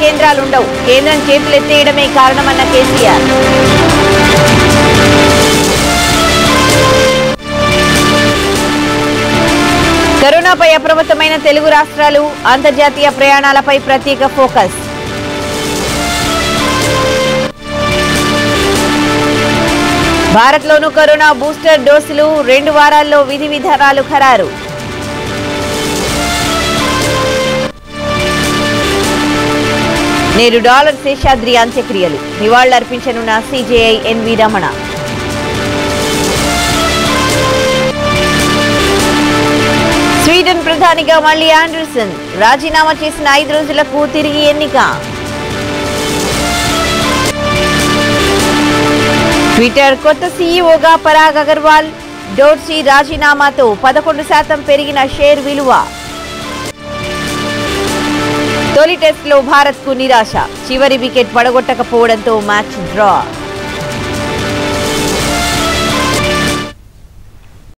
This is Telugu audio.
కేంద్రాలుండవు కేంద్రం చేతులెత్తేయడమే కారణమన్న కేసీఆర్ కరోనాపై అప్రమత్తమైన తెలుగు రాష్ట్రాలు అంతర్జాతీయ ప్రయాణాలపై ప్రత్యేక ఫోకస్ భారత్లోనూ కరోనా బూస్టర్ డోసులు రెండు వారాల్లో విధి విధానాలు ఖరారు నేడు డాలర్ శేషాద్రి అంత్యక్రియలు నివాళులర్పించనున్న సిజేఐ ఎన్వి రమణ స్వీడన్ ప్రధానిగా మళ్ళీ ఆండర్సన్ రాజీనామా చేసిన ఐదు రోజులకు తిరిగి ఎన్నిక ట్విట్టర్ కొత్త సీఈఓగా పరాగ్ అగర్వాల్ డోర్సీ రాజీనామాతో పదకొండు శాతం పెరిగిన షేర్ విలువ తొలి టెస్ట్లో భారత్కు నిరాశ చివరి వికెట్ పడగొట్టకపోవడంతో మ్యాచ్ డ్రా